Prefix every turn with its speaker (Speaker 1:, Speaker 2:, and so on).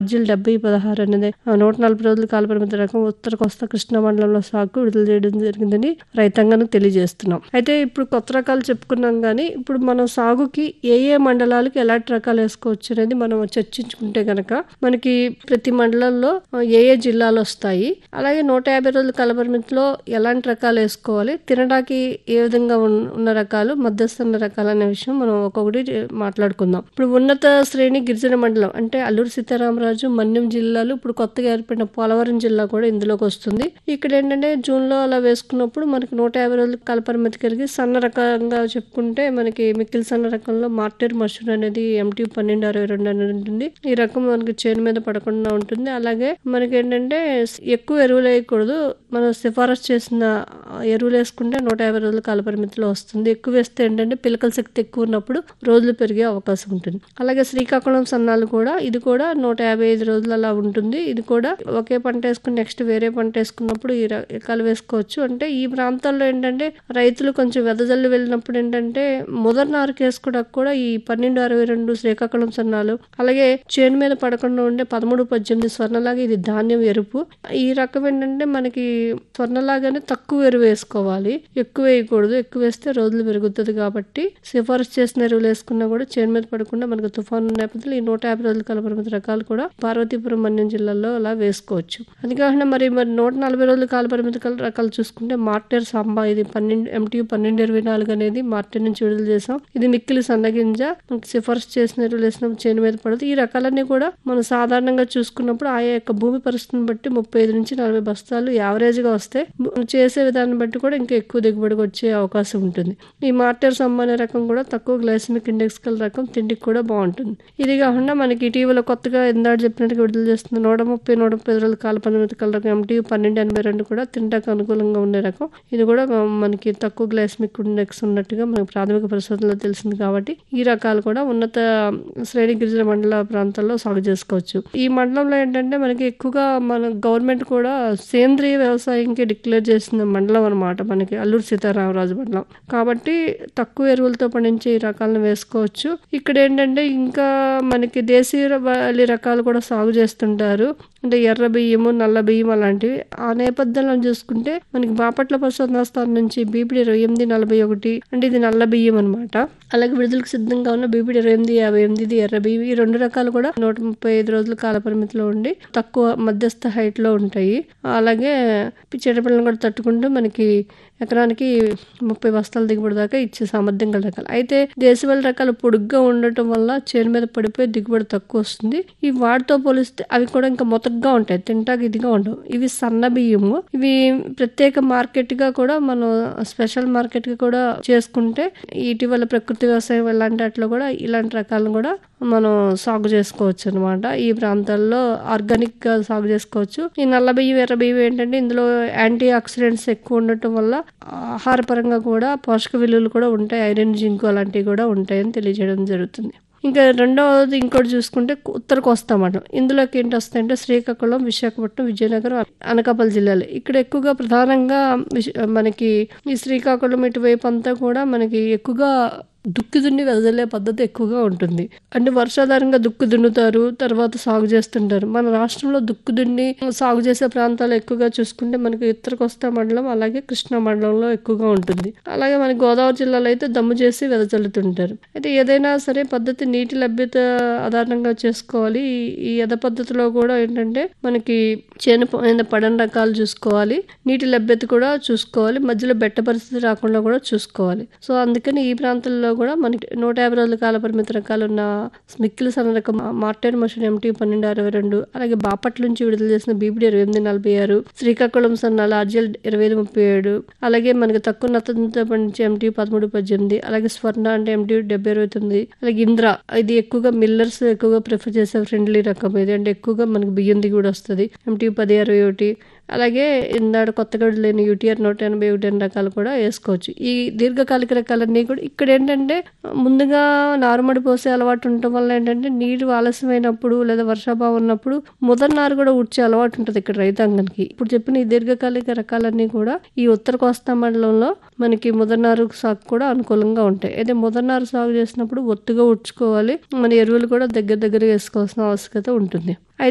Speaker 1: జిల్ డెబ్బై పదహారు అనేది ఆ, నూట నలభై రోజుల కాలపరిమితి రకం ఉత్తర కోస్తా కృష్ణా మండలంలో సాగు విడుదల చేయడం జరిగిందని రైతాంగానికి తెలియజేస్తున్నాం అయితే ఇప్పుడు కొత్త రకాలు చెప్పుకున్నాం కానీ ఇప్పుడు మనం సాగుకి ఏ ఏ మండలాలకు ఎలాంటి రకాలు వేసుకోవచ్చు అనేది మనం చర్చించుకుంటే గనక మనకి ప్రతి మండలంలో ఆ, ఏ ఏ జిల్లాలు వస్తాయి అలాగే నూట యాభై రోజుల కాలపరిమితిలో ఎలాంటి రకాలు వేసుకోవాలి తినడానికి ఏ విధంగా ఉన్న- ఉన్న రకాలు మధ్యస్థ ఉన్న రకాలు అనే విషయం మనం ఒక్కొక్కటి మాట్లాడుకుందాం ఇప్పుడు ఉన్నత శ్రేణి గిరిజన మండలం అంటే అల్లూరు సీతారామరాజు మన్యం జిల్లాలు ఇప్పుడు కొత్తగా ఏర్పడిన పోలవరం జిల్లా కూడా ఇందులోకి వస్తుంది ఇక్కడ ఏంటంటే జూన్ లో అలా వేసుకున్నప్పుడు మనకి నూట యాభై రోజుల కాలపరిమితి కలిగి సన్న రకంగా చెప్పుకుంటే మనకి మిక్కిలి సన్న రకంలో మార్టెర్ మషూర్ అనేది ఎంటీ పన్నెండు అరవై రెండు అనేది ఉంటుంది ఈ రకం మనకి చేను మీద పడకుండా ఉంటుంది అలాగే మనకి ఏంటంటే ఎక్కువ ఎరువులు వేయకూడదు మనం సిఫారసు చేసిన ఎరువులు వేసుకుంటే నూట యాభై రోజుల కాలపరిమితిలో వస్తుంది ఎక్కువ వేస్తే ఏంటంటే పిలకల శక్తి ఎక్కువ ఉన్నప్పుడు రోజులు పెరిగే అవకాశం ఉంటుంది అలాగే శ్రీకాకుళం సన్నాలు కూడా ఇది కూడా నూట యాభై ఐదు రోజులు అలా ఉంటుంది ఇది కూడా ఒకే పంట వేసుకుని నెక్స్ట్ వేరే పంట వేసుకున్నప్పుడు ఈ రకాలు వేసుకోవచ్చు అంటే ఈ ప్రాంతాల్లో ఏంటంటే రైతులు కొంచెం వెదజల్లి వెళ్ళినప్పుడు ఏంటంటే ముదర్ నారుకు వేసుకోవడానికి కూడా ఈ పన్నెండు అరవై రెండు శ్రీకాకుళం సన్నాలు అలాగే చేను మీద పడకుండా ఉండే పదమూడు పద్దెనిమిది స్వర్ణలాగా ఇది ధాన్యం ఎరుపు ఈ రకం ఏంటంటే మనకి స్వర్ణలాగానే తక్కువ ఎరువు వేసుకోవాలి ఎక్కువ వేయకూడదు ఎక్కువ వేస్తే రోజులు పెరుగుతుంది కాబట్టి సిఫారసు చేసిన ఎరువులు వేసుకున్నా కూడా చేను మీద పడకుండా మనకు తుఫాను నేపథ్యంలో ఈ నూట యాభై రోజుల కాలపరిమితి రకాలు కూడా పార్వతీపురం మన్యం జిల్లాలో అలా వేసుకోవచ్చు అది కాకుండా మరి మరి నూట నలభై రోజుల కాలపరిమితి కల- రకాలు చూసుకుంటే మార్టెర్ సాంబా ఇది పన్నెండు ఎంటీ పన్నెండు ఇరవై నాలుగు అనేది మార్టెర్ నుంచి విడుదల చేసాం ఇది మిక్కిలి సన్నగింజ మనకి సిఫారసు చేసిన ఎరువులు వేసినప్పుడు చేను మీద పడదు ఈ రకాలన్నీ కూడా మనం సాధారణంగా చూసుకున్నప్పుడు ఆయా యొక్క భూమి పరిస్థితిని బట్టి ముప్పై ఐదు నుంచి నలభై బస్తాలు యావరేజ్ గా వస్తే మనం చేసే విధానం బట్టి కూడా ఇంకా ఎక్కువ దిగుబడికి వచ్చే అవకాశం ఉంటుంది ఈ మార్టెర్ సమ్మ అనే రకం కూడా తక్కువ గ్లైసమిక్ ఇండెక్స్ గల రకం తిండికి కూడా బాగుంటుంది ఇది కాకుండా మనకి ఇటీవల కొత్తగా ఇందాక చెప్పినట్టుగా విడుదల చేస్తున్న నూట ముప్పై నూట ముప్పై ఐదు రోజుల కాల పరిమితి కల రకం ఎంటీ పన్నెండు ఎనభై రెండు కూడా తింటాకు అనుకూలంగా ఉండే రకం ఇది కూడా మనకి తక్కువ గ్లైసమిక్ ఇండెక్స్ ఉన్నట్టుగా మనకి ప్రాథమిక పరిశోధనలో తెలిసింది కాబట్టి ఈ రకాలు కూడా ఉన్నత శ్రేణి గిరిజన మండల ప్రాంతాల్లో సాగు చేసుకోవచ్చు ఈ మండలంలో ఏంటంటే మనకి ఎక్కువగా మన గవర్నమెంట్ కూడా సేంద్రియ వ్యవసాయంకి డిక్లేర్ చేసిన మండలం అనమాట మనకి అల్లూరు సీతారామరాజు మండలం కాబట్టి తక్కువ ఎరువులతో పండించే ఈ రకాలను వేసుకోవచ్చు ఇక్కడ ఏంటంటే ఇంకా మనకి దేశీయ వాలి రకాలు కూడా సాగు చేస్తుంటారు అంటే ఎర్ర బియ్యము నల్ల బియ్యం అలాంటివి ఆ నేపథ్యంలో చూసుకుంటే మనకి బాపట్ల పరిశోధనా స్థానం నుంచి బీపీడీ ఇరవై ఎనిమిది నలభై ఒకటి అంటే ఇది నల్ల బియ్యం అనమాట అలాగే విడుదలకు సిద్ధంగా ఉన్న బీపీడీ ఇరవై ఎనిమిది యాభై ఎనిమిది ఇది ఎర్ర బియ్యం ఈ రెండు రకాలు కూడా నూట ముప్పై ఐదు రోజుల కాల పరిమితిలో ఉండి తక్కువ మధ్యస్థ హైట్ లో ఉంటాయి అలాగే చెడపిల్లను కూడా తట్టుకుంటూ మనకి ఎకరానికి ముప్పై బస్తాల దిగుబడి దాకా ఇచ్చే సామర్థ్యం గల రకాలు అయితే దేశవాళీ రకాలు పొడుగ్గా ఉండటం వల్ల చేను మీద పడిపోయి దిగుబడి తక్కువ వస్తుంది ఈ వాటితో పోలిస్తే అవి కూడా ఇంకా మొతగ్గా ఉంటాయి తింటాకి ఇదిగా ఉండవు ఇవి సన్న బియ్యము ఇవి ప్రత్యేక మార్కెట్ గా కూడా మనం స్పెషల్ మార్కెట్ గా కూడా చేసుకుంటే ఇటీవల ప్రకృతి వ్యవసాయం ఇలాంటి వాటిలో కూడా ఇలాంటి రకాలను కూడా మనం సాగు చేసుకోవచ్చు అనమాట ఈ ప్రాంతాల్లో ఆర్గానిక్ గా సాగు చేసుకోవచ్చు ఈ నల్ల బియ్యం ఎర్ర బియ్యం ఏంటంటే ఇందులో యాంటీ ఆక్సిడెంట్స్ ఎక్కువ ఉండటం వల్ల ఆహారపరంగా కూడా పోషక విలువలు కూడా ఉంటాయి ఐరన్ జింక్ అలాంటివి కూడా ఉంటాయని తెలియజేయడం జరుగుతుంది ఇంకా రెండవది ఇంకోటి చూసుకుంటే ఉత్తర కోస్తా మండలం ఇందులోకి ఏంటి వస్తాయంటే శ్రీకాకుళం విశాఖపట్నం విజయనగరం అనకాపల్లి జిల్లాలు ఇక్కడ ఎక్కువగా ప్రధానంగా విశ- మనకి ఈ శ్రీకాకుళం ఇటువైపు అంతా కూడా మనకి ఎక్కువగా దుక్కి దున్ని వెదజల్లే పద్ధతి ఎక్కువగా ఉంటుంది అంటే వర్షాధారంగా దుక్కు దున్నుతారు తర్వాత సాగు చేస్తుంటారు మన రాష్ట్రంలో దుక్కు దున్ని సాగు చేసే ప్రాంతాలు ఎక్కువగా చూసుకుంటే మనకి ఉత్తర కోస్తా మండలం అలాగే కృష్ణా మండలంలో ఎక్కువగా ఉంటుంది అలాగే మన గోదావరి జిల్లాలో అయితే దమ్ము చేసి వెదజల్లుతుంటారు అయితే ఏదైనా సరే పద్ధతి నీటి లభ్యత ఆధారంగా చేసుకోవాలి ఈ- ఈ యథ పద్ధతిలో కూడా ఏంటంటే మనకి చేను పైన పడని రకాలు చూసుకోవాలి నీటి లభ్యత కూడా చూసుకోవాలి మధ్యలో బెట్ట పరిస్థితి రాకుండా కూడా చూసుకోవాలి సో అందుకని ఈ ప్రాంతాల్లో కూడా మనకి నూట యాభై రోజుల కాల పరిమితి రకాలు ఉన్న మిక్కిలి సన్న రకం మార్టెన్ మషన్ ఎంటీ పన్నెండు అరవై రెండు అలాగే బాపట్ల నుంచి విడుదల చేసిన బీబీడీ ఇరవై ఎనిమిది నలభై ఆరు శ్రీకాకుళం సన్నాల ఆర్జిఎల్ ఇరవై ఐదు ముప్పై ఏడు అలాగే మనకి తక్కువ నత్తతో పండించే ఎంటీ పదమూడు పద్దెనిమిది అలాగే స్వర్ణ అంటే ఎంటీ డెబ్బై ఇరవై తొమ్మిది అలాగే ఇంద్ర ఇది ఎక్కువగా మిల్లర్స్ ఎక్కువగా ప్రిఫర్ చేసే ఫ్రెండ్లీ రకం ఇది అంటే ఎక్కువగా మనకి బియ్యం దిగుబడి వస్తుంది ఎంటీ పది అరవై ఒకటి అలాగే ఇందాడ కొత్తగా లేని యూటీఆర్ నూట ఎనభై ఒకటి అనే రకాలు కూడా వేసుకోవచ్చు ఈ దీర్ఘకాలిక రకాలన్నీ కూడా ఇక్కడ ఏంటంటే ముందుగా నారుమడి పోసే అలవాటు ఉండటం వల్ల ఏంటంటే నీరు ఆలస్యమైనప్పుడు లేదా వర్షాభావం ఉన్నప్పుడు ముదర్ నారు కూడా ఉడ్చే అలవాటు ఉంటుంది ఇక్కడ రైతాంగానికి ఇప్పుడు చెప్పిన ఈ దీర్ఘకాలిక రకాలన్నీ కూడా ఈ ఉత్తర కోస్తా మండలంలో మనకి ముదర్నారు సాగు కూడా అనుకూలంగా ఉంటాయి అయితే ముదర్నారు సాగు చేసినప్పుడు ఒత్తుగా ఉడ్చుకోవాలి మన ఎరువులు కూడా దగ్గర దగ్గర వేసుకోవాల్సిన ఆవశ్యకత ఉంటుంది అయితే